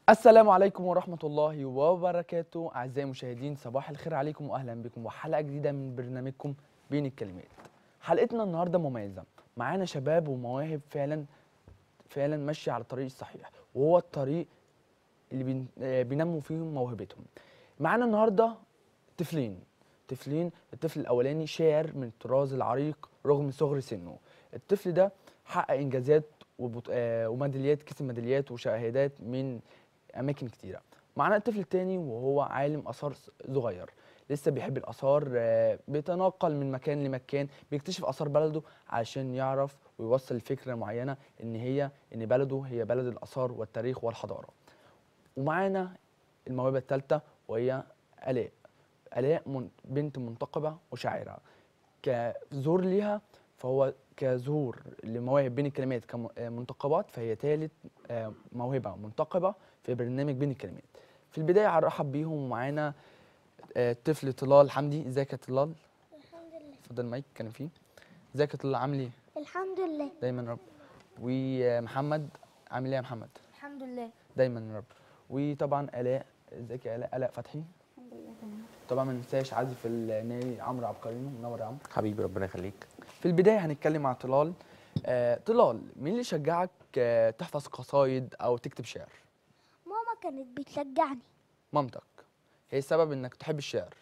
السلام عليكم ورحمة الله وبركاته أعزائي المشاهدين صباح الخير عليكم وأهلا بكم وحلقة جديدة من برنامجكم بين الكلمات حلقتنا النهاردة مميزة معانا شباب ومواهب فعلا فعلا ماشية على الطريق الصحيح وهو الطريق اللي بين- آه، بينموا فيهم موهبتهم معانا النهاردة طفلين طفلين الطفل الأولاني شاعر من الطراز العريق رغم صغر سنه الطفل ده حقق إنجازات وبط... آه، وميداليات كسب ميداليات وشهادات من اماكن كتيره معانا الطفل التاني وهو عالم اثار ص- صغير لسه بيحب الاثار آه، بيتنقل من مكان لمكان بيكتشف اثار بلده علشان يعرف ويوصل فكره معينه ان هي ان بلده هي بلد الاثار والتاريخ والحضاره ومعانا الموهبه الثالثه وهي الاء الاء من بنت منتقبه وشاعره كزور ليها فهو كظهور لمواهب بين الكلمات كمنتقبات فهي ثالث آه، موهبه منتقبه في برنامج بين الكلمات في البدايه هرحب بيهم ومعانا آه، الطفل طلال حمدي ازيك يا طلال الحمد لله اتفضل المايك كان فيه ازيك يا طلال عامل ايه الحمد لله دايما يا رب ومحمد عامل ايه يا محمد الحمد لله دايما يا رب وطبعا الاء ازيك يا الاء الاء فتحي الحمد لله تمام طبعا ما ننساش عازف الناري عمرو عبقرينو منور يا عمرو حبيبي ربنا يخليك في البدايه هنتكلم مع طلال آه، طلال مين اللي شجعك آه، تحفظ قصايد او تكتب شعر ماما كانت بتشجعني مامتك هي السبب انك تحب الشعر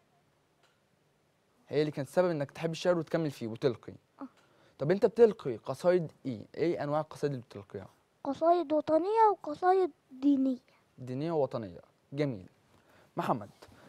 هي اللي كانت السبب انك تحب الشعر وتكمل فيه وتلقي آه. طب انت بتلقي قصايد ايه ايه انواع القصايد اللي بتلقيها قصايد وطنية وقصايد دينية دينيه ووطنيه جميل محمد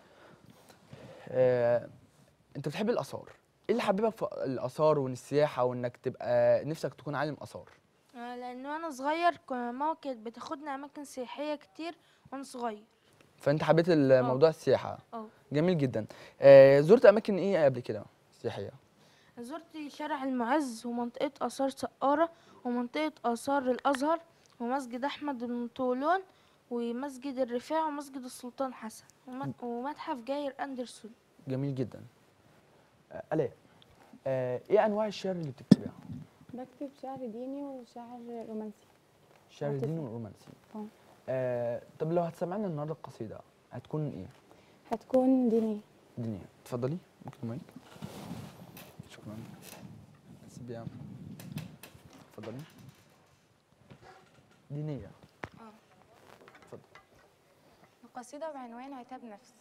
آه، انت بتحب الاثار ايه اللي حببك في الاثار وان السياحه وانك تبقى نفسك تكون عالم اثار آه، لان وانا صغير ك- ماما كانت بتاخدنا اماكن سياحيه كتير وانا صغير فانت حبيت الموضوع السياحه اه جميل جدا آه، زرت اماكن ايه قبل كده سياحيه زرت شارع المعز ومنطقه اثار سقاره ومنطقه اثار الازهر ومسجد احمد بن طولون ومسجد الرفاع ومسجد السلطان حسن وم- ومتحف جاير اندرسون جميل جدا آه، الاء آه، ايه انواع الشعر اللي بتكتبها بكتب شعر ديني وشعر رومانسي الشعر عاطفي. الديني والرومانسي اه. آه، طب لو هتسمعنا النهارده القصيده هتكون ايه هتكون دينية دينية اتفضلي ممكن المايك شكرا سيبي يا عم. اتفضلي دينية اتفضل القصيدة بعنوان عتاب نفس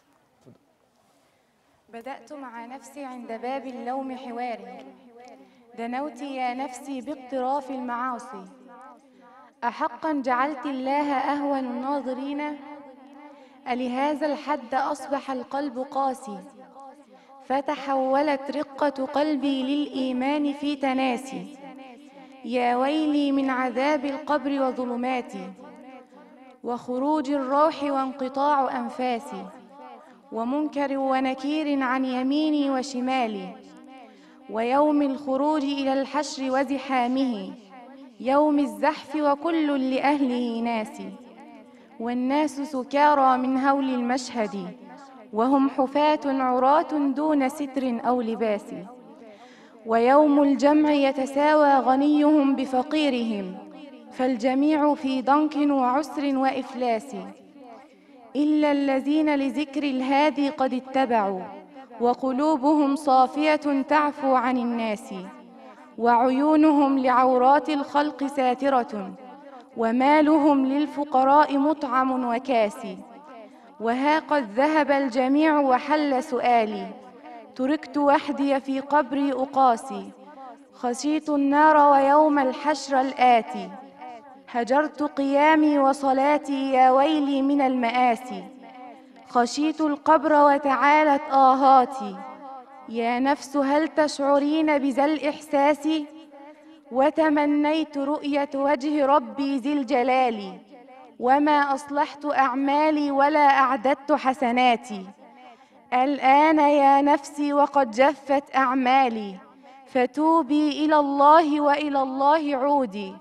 بدأت مع نفسي عند باب اللوم حواري دنوت يا نفسي باقتراف المعاصي أحقا جعلت الله أهون الناظرين ألهذا الحد أصبح القلب قاسي فتحولت رقة قلبي للإيمان في تناسي يا ويلي من عذاب القبر وظلماتي وخروج الروح وانقطاع أنفاسي ومنكر ونكير عن يميني وشمالي ويوم الخروج إلى الحشر وزحامه يوم الزحف وكل لأهله ناسي والناس سكارى من هول المشهد وهم حفاة عراة دون ستر أو لباس ويوم الجمع يتساوى غنيهم بفقيرهم فالجميع في ضنك وعسر وإفلاس إلا الذين لذكر الهادي قد اتبعوا وقلوبهم صافية تعفو عن الناس وعيونهم لعورات الخلق ساترة ومالهم للفقراء مطعم وكاسي وها قد ذهب الجميع وحل سؤالي تركت وحدي في قبري أقاسي خشيت النار ويوم الحشر الآتي هجرت قيامي وصلاتي يا ويلي من المآسي خشيت القبر وتعالت آهاتي يا نفس هل تشعرين بذا الإحساس وتمنيت رؤية وجه ربي ذي الجلال وما أصلحت أعمالي ولا أعددت حسناتي الآن يا نفسي وقد جفت أعمالي فتوبي إلى الله وإلى الله عودي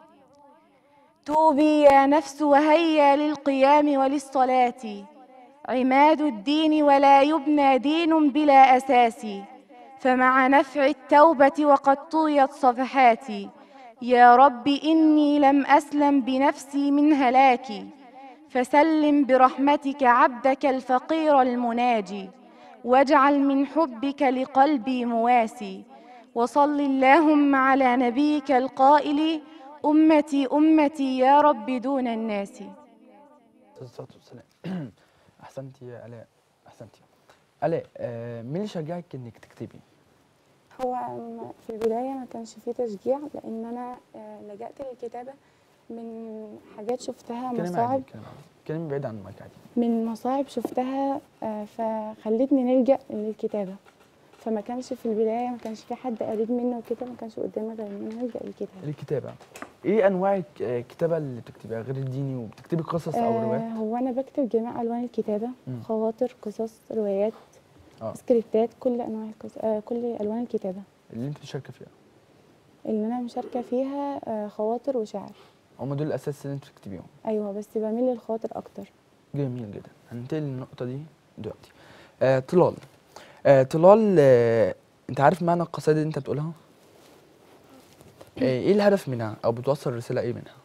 توبي يا نفس وهيا للقيام وللصلاة عماد الدين ولا يبنى دين بلا أساس فمع نفع التوبة وقد طويت صفحاتي يا رب إني لم أسلم بنفسي من هلاكي فسلم برحمتك عبدك الفقير المناجي واجعل من حبك لقلبي مواسي وصل اللهم على نبيك القائل أمتي أمتي يا رب دون الناس الصلاة والسلام احسنتي يا الاء احسنتي الاء آه مين اللي شجعك انك تكتبي هو م- في البداية ما كانش فيه تشجيع لأن أنا آه، لجأت للكتابة من حاجات شفتها كلمة مصاعب عادي كلمة عادي كلمة بعيد عن المايك عادي من مصاعب شفتها آه، فخلتني نلجأ للكتابة فما كانش في البداية ما كانش في حد قريب منه وكده ما كانش قدامي غير ان انا الجا للكتابة الكتابة ايه انواع الك- آه، الكتابة اللي بتكتبيها غير الديني وبتكتبي قصص او روايات آه هو انا بكتب جميع الوان الكتابة مم. خواطر قصص روايات اه سكريبتات كل انواع القص... آه كل الوان الكتابة اللي انت بتشاركي فيها اللي انا مشاركة فيها آه خواطر وشعر هم دول الاساس اللي انت بتكتبيهم ايوه بس بميل للخواطر اكتر جميل جدا هننتقل للنقطة دي دلوقتي آه طلال آه طلال آه انت عارف معنى القصائد اللي انت بتقولها؟ آه ايه الهدف منها او بتوصل رسالة ايه منها؟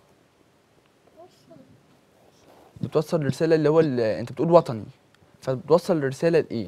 بتوصل رسالة اللي هو ال- انت بتقول وطني فبتوصل رسالة لايه؟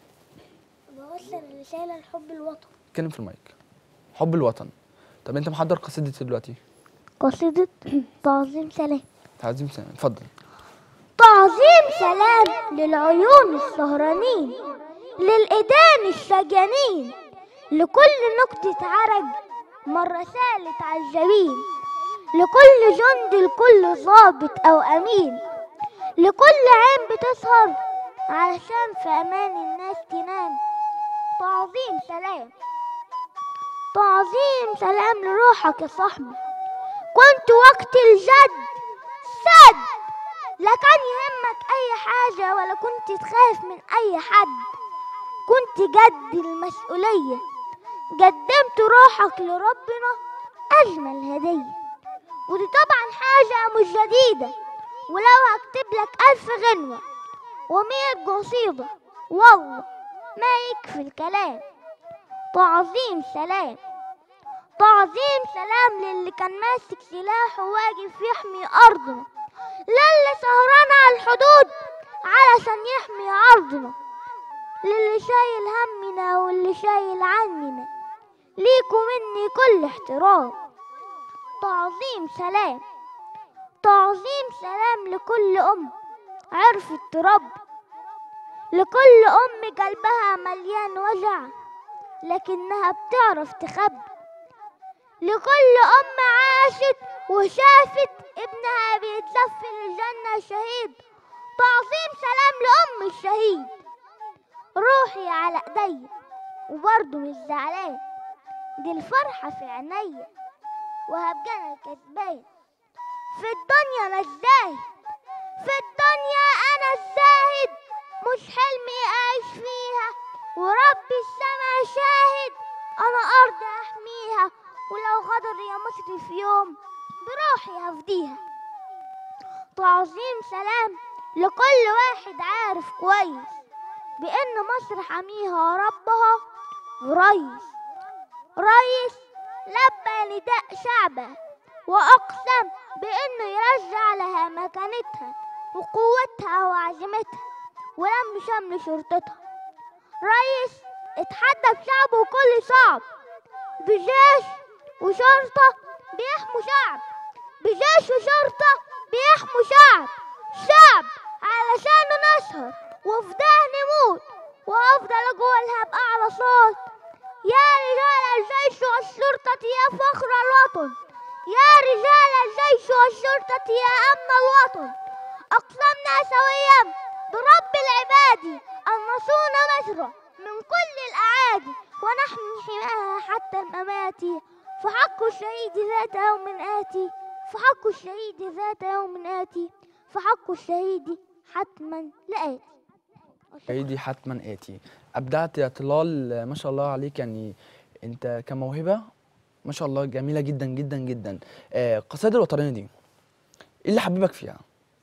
بوصل رسالة لحب الوطن اتكلم في المايك حب الوطن طب انت محضر قصيدة دلوقتي قصيدة تعظيم سلام تعزيم سنة اتفضل تعظيم سلام للعيون السهرانين للإيدين السجانين لكل نقطة عرج مرة سالت على الجبين لكل جند لكل ضابط أو أمين لكل عين بتسهر علشان في أمان الناس تنام تعظيم سلام تعظيم سلام لروحك يا صاحبي كنت وقت الجد سد لا كان يهمك اي حاجة ولا كنت تخاف من اي حد كنت جد المسؤولية قدمت روحك لربنا اجمل هدية ودي طبعا حاجة مش جديدة ولو هكتب لك الف غنوة ومية قصيدة والله ما يكفي الكلام تعظيم سلام تعظيم سلام للي كان ماسك سلاح وواقف يحمي أرضنا للي سهران على الحدود علشان يحمي أرضنا للي شايل همنا واللي شايل عننا ليكوا مني كل احترام تعظيم سلام تعظيم سلام لكل أم عرفت تربي لكل أم قلبها مليان وجع لكنها بتعرف تخبي لكل أم عاشت وشافت ابنها بيتلف للجنة شهيد تعظيم سلام لأم الشهيد روحي على ايديا وبرضه مش زعلان دي الفرحة في عينيا وهبقى أنا الكسبان في الدنيا أنا الزاهد في الدنيا أنا الزاهد مش حلمي أعيش فيها ورب السما شاهد أنا أرض أحميها ولو غدر يا مصر في يوم بروحي هفديها تعظيم سلام لكل واحد عارف كويس بأن مصر حميها ربها وريس ريس لبى نداء شعبه وأقسم بأنه يرجع لها مكانتها وقوتها وعزيمتها ولم شمل شرطتها ريس اتحدى بشعبه كل صعب بجيش وشرطة بيحموا شعب بجيش وشرطة بيحموا شعب شعب علشانه نسهر وفداه نموت وأفضل أقولها بأعلى صوت يا رجال الجيش والشرطة يا فخر الوطن يا رجال الجيش والشرطة يا أمن الوطن أقسمنا سويا برب العباد أن نصون مصر من كل الأعادي ونحمي حماها حتى الممات فحق الشهيد ذات يوم آتي فحق الشهيد ذات يوم آتي فحق الشهيد حتما لآتي عيدي حتما آتي أبدعت يا طلال ما شاء الله عليك يعني أنت كموهبة ما شاء الله جميلة جدا جدا جدا آه، القصائد الوطنية دي إيه اللي حببك فيها؟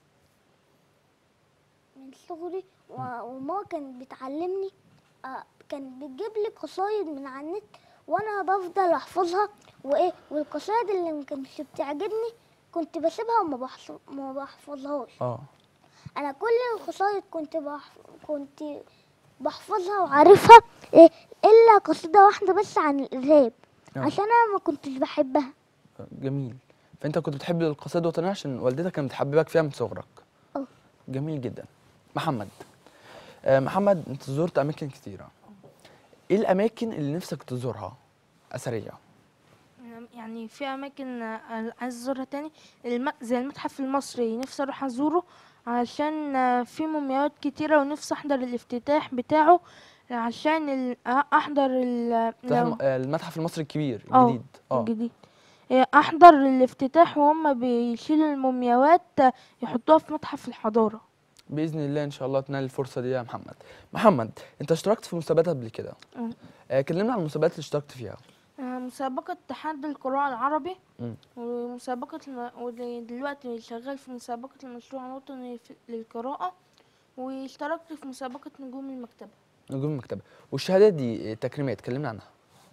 من صغري و- وماما كانت بتعلمني آه، كانت بتجيب لي قصايد من على النت وانا بفضل احفظها وايه والقصايد اللي ما كانتش بتعجبني كنت بسيبها وما بحص- ما بحفظهاش اه انا كل القصايد كنت بح... كنت بحفظها وعارفها إيه، الا قصيده واحده بس عن الارهاب آه. عشان انا ما كنتش بحبها جميل فانت كنت بتحب القصائد الوطنيه عشان والدتك كانت بتحببك فيها من صغرك اه. جميل جدا محمد آه محمد انت زرت اماكن كتيره ايه الاماكن اللي نفسك تزورها اثريه يعني في اماكن آه، عايز ازورها تاني الم... زي المتحف المصري نفسي اروح ازوره عشان آه، في مومياوات كتيرة ونفسي احضر الافتتاح بتاعه عشان ال... آه، احضر ال... بتاع لو- الم- آه، المتحف المصري الكبير اه، الجديد اه الجديد إيه، احضر الافتتاح وهم بيشيلوا المومياوات آه، يحطوها في متحف الحضارة باذن الله ان شاء الله تنال الفرصه دي يا محمد محمد انت اشتركت في مسابقات قبل كده اه. آه كلمنا عن المسابقات اللي اشتركت فيها آه، مسابقة تحدي القراءة العربي مم. ومسابقة الم... ودلوقتي شغال في مسابقة المشروع الوطني في- للقراءة واشتركت في مسابقة نجوم المكتبة نجوم المكتبه والشهاده دي آه، تكريمات كلمنا عنها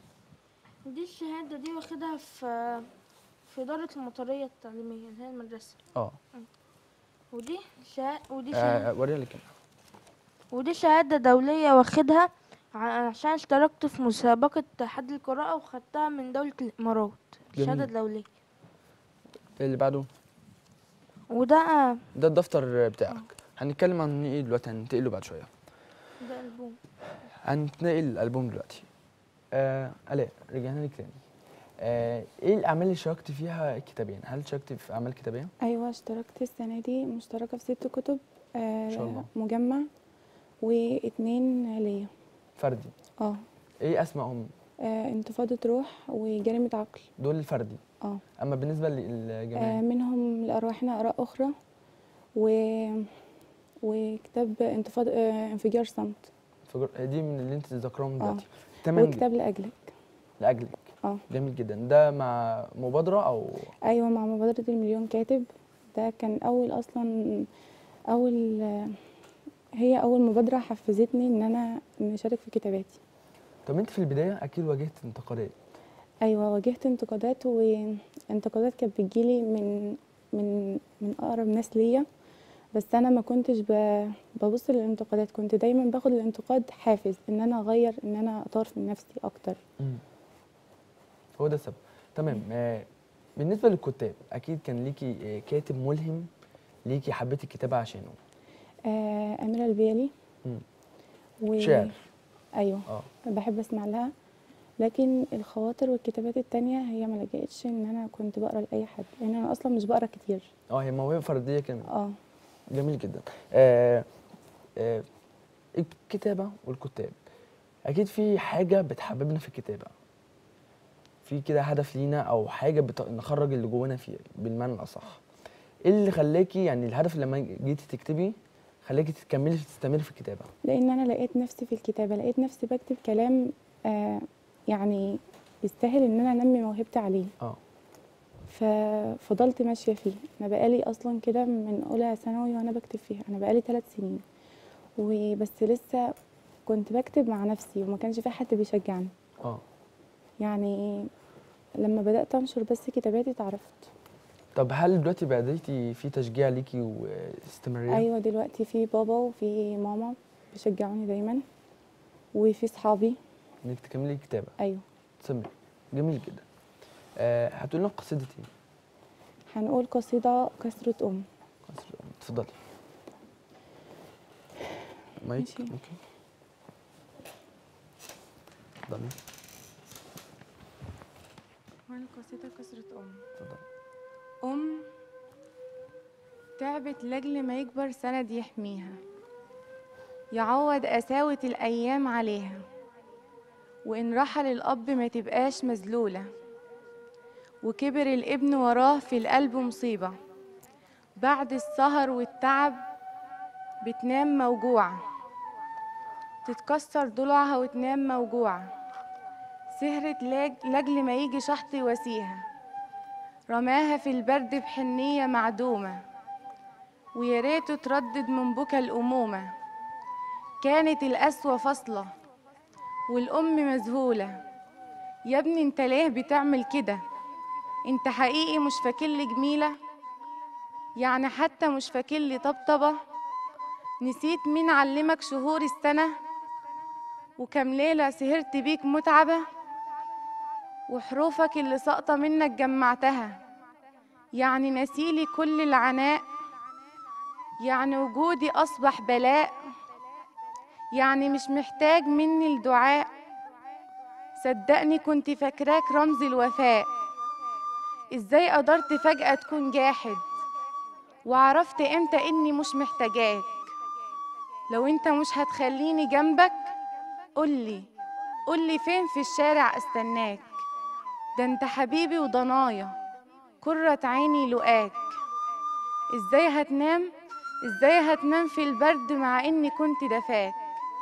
دي الشهادة دي واخدها في في إدارة المطرية التعليمية اللي هي المدرسة اه ودي شهادة ودي شهادة آه، وريها لي كده ودي شهادة دولية واخدها ع- عشان اشتركت في مسابقة تحدي القراءة وخدتها من دولة الإمارات شهادة جميل. دولية اللي بعده وده ده الدفتر بتاعك هنتكلم عن ايه دلوقتي هننتقله بعد شويه ده ألبوم هنتنقل الالبوم دلوقتي آه الاء رجعنا لك تاني آه ايه الاعمال اللي شاركت فيها كتابيا هل شاركت في اعمال كتابيه ايوه اشتركت السنه دي مشتركه في ست كتب آه شاء الله. مجمع واتنين ليا فردي اه ايه اسمائهم آه، انتفاضه روح وجريمه عقل دول الفردي اه اما بالنسبه آه، للجماعي منهم لأرواحنا آراء أخرى و... وكتاب انتفاض آه، انفجار صمت فجر- دي من اللي انت ذاكراهم اه دلوقتي تمام وكتاب لأجلك لاجلك اه جميل جدا ده مع مبادره او أيوة مع مبادرة المليون كاتب ده كان أول أصلا أول آه، هي أول مبادرة حفزتني إن أنا نشارك في كتاباتي طب انت في البدايه اكيد واجهت انتقادات أيوة واجهت انتقادات وانتقادات كانت بتجيلي من من من أقرب ناس ليا بس أنا ما كنتش ب- ببص للانتقادات كنت دايما باخد الانتقاد حافز إن أنا أغير إن أنا أطور في نفسي أكتر مم. هو ده السبب تمام آه بالنسبه للكتاب اكيد كان ليكي آه كاتب ملهم ليكي حبيتي الكتابه عشانه آه أميرة البيلي مم. و... شعر أيوة اه بحب أسمع لها لكن الخواطر والكتابات التانية هي ما لجأتش إن أنا كنت بقرا لأي حد لأن أنا أصلا مش بقرا كتير اه هي موهبه فرديه كمان اه جميل جدا آه آه الكتابه والكتاب اكيد في حاجه بتحببنا في الكتابه في كده هدف لينا او حاجه بت... نخرج اللي جوانا فيه بالمعنى الاصح ايه اللي خلاكي يعني الهدف لما جيتي تكتبي خلاكي تكملي تستمري في الكتابه لأن أنا لقيت نفسي في الكتابة لقيت نفسي بكتب كلام آه يعني يستاهل إن أنا أنمي موهبتي عليه اه ففضلت ماشية فيه أنا بقالي أصلا كده من أولى ثانوي وأنا بكتب فيها أنا بقالي ثلاث سنين وبس لسه كنت بكتب مع نفسي وما كانش في حد بيشجعني اه يعني لما بدأت أنشر بس كتاباتي اتعرفت طب هل دلوقتي بديتي في تشجيع ليكي واستمراريه أيوة دلوقتي في بابا وفي ماما بيشجعوني دايما وفي صحابي انك تكملي الكتابه أيوة تستمري جميل جدا آه هتقولي لنا قصيدة ايه؟ هنقول قصيدة كسرة أم قصيدة أم. اتفضلي مايك ماشي. ممكن اتفضلي وأنا قصيدة كسرة أم اتفضلي أم تعبت لأجل ما يكبر سند يحميها يعوض قساوة الأيام عليها وإن رحل الأب ما تبقاش مذلولة وكبر الابن وراه في القلب مصيبة بعد السهر والتعب بتنام موجوعة تتكسر ضلوعها وتنام موجوعة سهرت لاج- لأجل ما يجي شحط يواسيها رماها في البرد بحنية معدومة ويا ريته تردد من بكا الأمومة كانت القسوة فاصلة والأم مذهولة يا ابني انت ليه بتعمل كده انت حقيقي مش فاكر لي جميلة يعني حتى مش فاكر لي طبطبة نسيت مين علمك شهور السنة وكم ليلة سهرت بيك متعبة وحروفك اللي ساقطة منك جمعتها يعني نسيلي كل العناء يعني وجودي أصبح بلاء يعني مش محتاج مني الدعاء صدقني كنت فاكراك رمز الوفاء ازاي قدرت فجأة تكون جاحد وعرفت امتى اني مش محتاجاك لو انت مش هتخليني جنبك قولي قولي فين في الشارع استناك ده انت حبيبي وضنايا كرة عيني لقاك ازاي هتنام ازاي هتنام في البرد مع اني كنت دفاك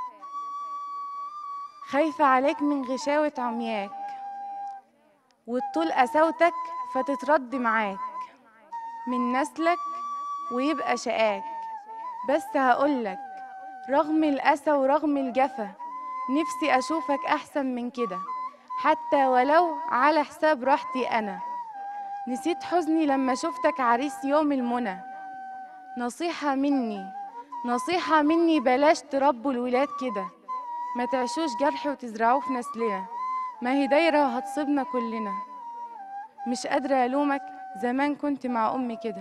خايفة عليك من غشاوة عمياك وتطول قساوتك فتترد معاك من نسلك ويبقى شقاك بس هقولك رغم الأسى ورغم الجفا نفسي أشوفك أحسن من كده حتى ولو على حساب راحتي أنا نسيت حزني لما شفتك عريس يوم المنى نصيحة مني نصيحة مني بلاش تربوا الولاد كده ما تعيشوش جرح وتزرعوه في نسلنا ما هي دايرة وهتصيبنا كلنا مش قادرة ألومك زمان كنت مع أمي كده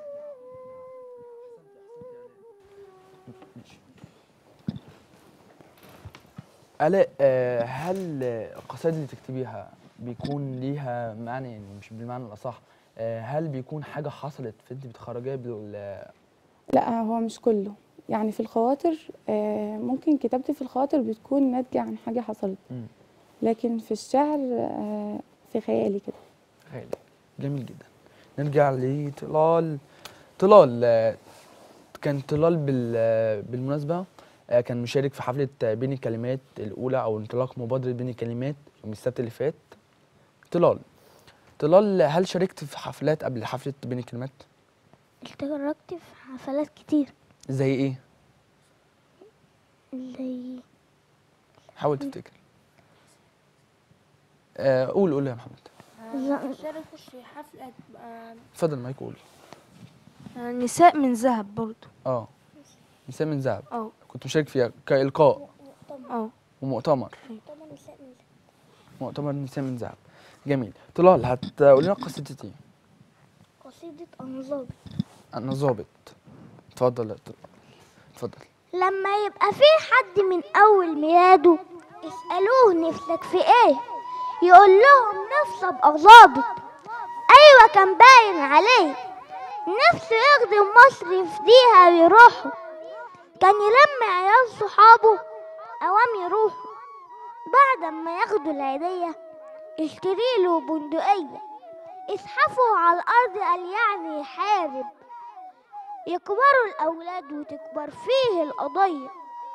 آلاء آه، هل القصائد اللي تكتبيها بيكون ليها معنى يعني مش بالمعنى الأصح آه، هل بيكون حاجة حصلت فأنت بتخرجيها بال لا هو مش كله يعني في الخواطر آه، ممكن كتابتي في الخواطر بتكون ناتجة عن حاجة حصلت مم. لكن في الشعر آه، في خيالي كده خيالي جميل جدا نرجع لطلال طلال آه، كان طلال بال آه، بالمناسبة آه، كان مشارك في حفلة آه، بين الكلمات الأولى أو انطلاق مبادرة بين الكلمات يوم السبت اللي فات طلال طلال هل شاركت في حفلات قبل حفلة بين الكلمات؟ اشتركت في حفلات كتير زي إيه؟ زي حاول تفتكر آه، قول قول يا محمد لا. شاركت في حفلة آه، اتفضل مايك قول آه، نساء من ذهب برضو اه نساء من ذهب اه كنت مشارك فيها كإلقاء اه ومؤتمر مؤتمر نساء من ذهب جميل طلال هتقول لنا قصتك ايه قصيدة أنظار انا ظابط اتفضل يا طلال اتفضل لما يبقى في حد من أول ميلاده اسألوه نفسك في إيه يقول لهم نفسه أبقى ظابط أيوة كان باين عليه نفسه يخدم مصر يفديها ويروحوا كان يلم عيال صحابه أوام يروحوا بعد ما ياخدوا العيدية يشتريله بندقية يزحفوا على الأرض قال يعني يحارب يكبروا الأولاد وتكبر فيه القضية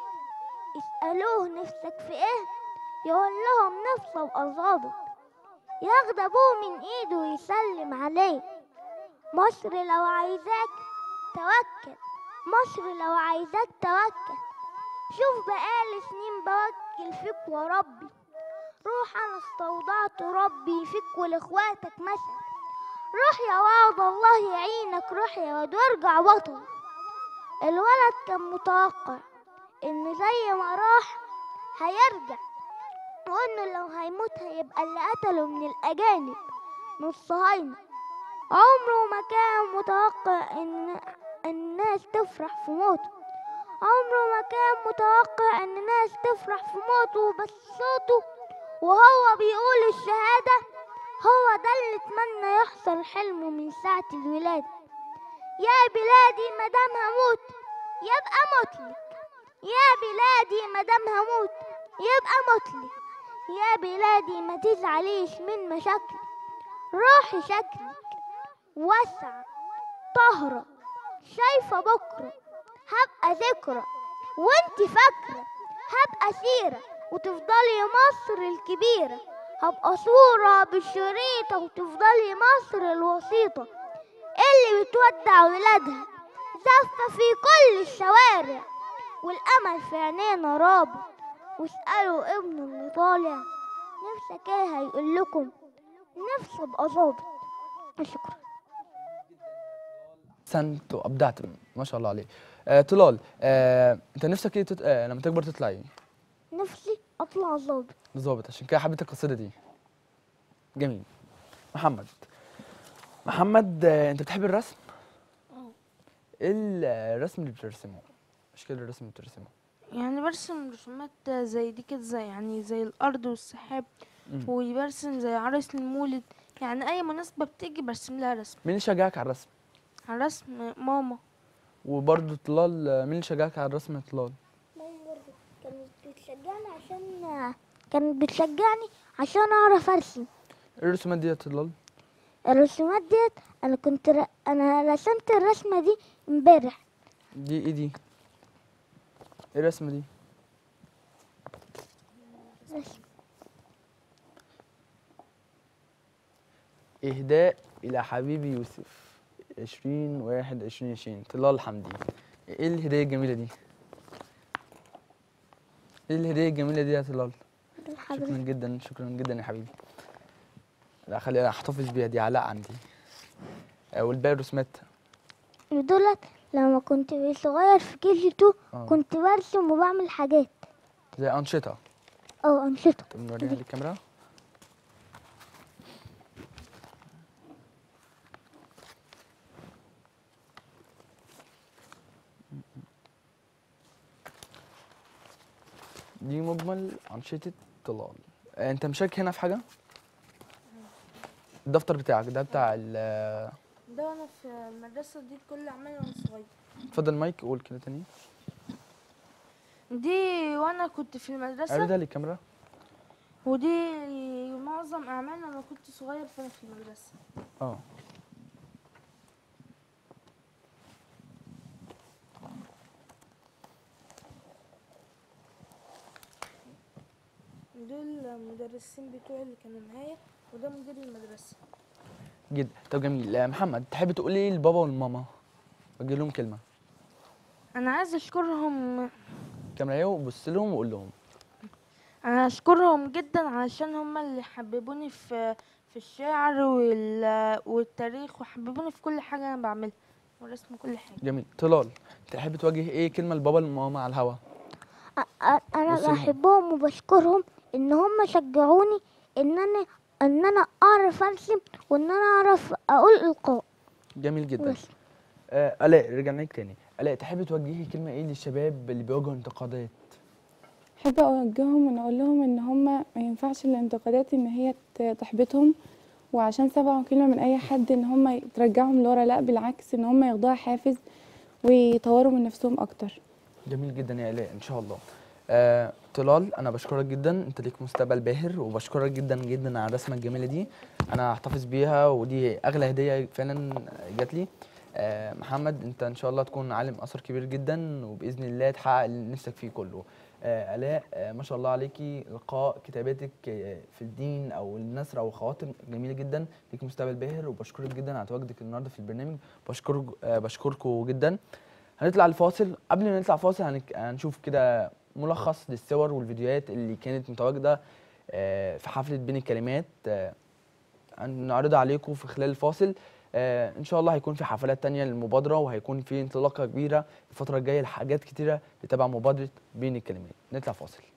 يسألوه نفسك في إيه يقول لهم نفسه أبقى ظابط ياخد أبوه من إيده ويسلم عليه مصر لو عايزاك توكل مصر لو عايزاك توكل شوف بقالي سنين بوكل فيك وربي روح أنا استودعت ربي فيك ولإخواتك مثل روح يا وعد الله يعينك روح يا واد وارجع بطل الولد كان متوقع ان زي ما راح هيرجع وانه لو هيموت هيبقى اللي قتله من الاجانب من الصهاينة عمره ما كان متوقع ان ان الناس تفرح في موته عمره ما كان متوقع ان الناس تفرح في موته بس صوته وهو بيقول الشهاده هو ده اللي اتمنى يحصل حلمه من ساعة الولادة يا بلادي مدام هموت يبقى مطلق يا بلادي مدام هموت يبقى مطلق يا بلادي ما تزعليش من مشاكلي روحي شكلك واسعة طهرة شايفة بكرة هبقى ذكرى وانت فاكرة هبقى سيرة وتفضلي مصر الكبيرة هبقى صورة بالشريطة وتفضلي مصر الوسيطة اللي بتودع ولادها زفة في كل الشوارع والأمل في عينينا رابط واسألوا ابنه اللي طالع نفسك ايه هيقول لكم نفسي ابقى ظابط شكرا احسنت وابدعت ما شاء الله عليك آه طلال آه انت نفسك ايه تت... آه لما تكبر تطلع ايه نفسي اطلع ظابط ظابط عشان كده حبيت القصيده دي جميل محمد محمد آه انت بتحب الرسم اه. ايه ال- الرسم اللي بترسمه اشكال الرسم اللي بترسمه يعني برسم رسومات زي دي كده زي يعني زي الارض والسحاب مم. وبرسم زي عرايس المولد يعني اي مناسبة بتيجي برسم لها رسم مين اللي شجعك على الرسم على رسم ماما وبرضه طلال آه، مين اللي شجعك على الرسم يا طلال ماما برضه كانت بتشجعني عشان كانت بتشجعني عشان اعرف ارسم ايه الرسومات دي يا طلال الرسومات ديت انا كنت ر... انا رسمت الرسمه دي امبارح دي ايه دي ايه الرسمه دي رسم. إهداء إلى حبيبي يوسف عشرين واحد عشرين عشرين طلال حمدي إيه الهدية الجميلة دي؟ إيه الهدية الجميلة دي يا طلال؟ شكرا الحضرتك جدا شكرا جدا يا حبيبي لا خلي أحتفظ بيها دي علاء عندي آه، والباقي رسومات دولت لما كنت صغير في كي جي 2 آه. كنت برسم وبعمل حاجات زي أنشطة او انشطه طب نوريها للكاميرا دي مجمل أنشطة طلال آه، أنت مشارك هنا في حاجة؟ الدفتر بتاعك ده بتاع ال ده وانا في المدرسة دي كل اعمالي وانا صغير اتفضل مايك قول كده تاني دي وانا كنت في المدرسة عرضها للكاميرا ودي معظم اعمالي لما كنت صغير فانا في المدرسة اه دول المدرسين بتوعي اللي كانوا معايا وده مدير المدرسة جدا طب جميل آه، محمد تحب تقول ايه للبابا والماما وجه لهم كلمة انا عايز اشكرهم الكاميرا اهي وبص لهم وقول لهم انا اشكرهم جدا علشان هم اللي حببوني في في الشعر وال... والتاريخ وحببوني في كل حاجة انا بعملها ورسم كل حاجة جميل طلال تحب توجه ايه كلمة لبابا والماما على الهوا أ- أ- انا بص لهم. بحبهم وبشكرهم ان هم شجعوني ان انا ان انا اعرف ارسم وان انا اعرف اقول القاء جميل جدا بس آه الاء رجعنا لك تاني الاء تحب توجهي كلمة ايه للشباب اللي بيواجهوا انتقادات احب اوجههم ان اقول لهم ان هم ما ينفعش الانتقادات ان هي ت- تحبطهم وعشان سمعوا كلمه من اي حد ان هم ترجعهم لورا لا بالعكس ان هم ياخدوها حافز ويطوروا من نفسهم اكتر جميل جدا يا الاء ان شاء الله آه طلال انا بشكرك جدا انت ليك مستقبل باهر وبشكرك جدا جدا على الرسمه الجميله دي انا هحتفظ بيها ودي اغلى هديه فعلا جات لي آه محمد انت ان شاء الله تكون عالم اثر كبير جدا وباذن الله تحقق اللي نفسك فيه كله آه الاء آه ما شاء الله عليكي لقاء كتاباتك آه في الدين او النثر او الخواطر جميله جدا ليك مستقبل باهر وبشكرك جدا على تواجدك النهارده في البرنامج بشكرك آه بشكركم جدا هنطلع الفاصل قبل ما نطلع فاصل هنك... هنشوف كده ملخص للصور والفيديوهات اللي كانت متواجده آه، في حفله بين الكلمات آه، هنعرضها عليكم في خلال الفاصل آه، ان شاء الله هيكون في حفلات تانية للمبادره وهيكون في انطلاقه كبيره الفتره الجايه لحاجات كتيره تتابع مبادره بين الكلمات نطلع فاصل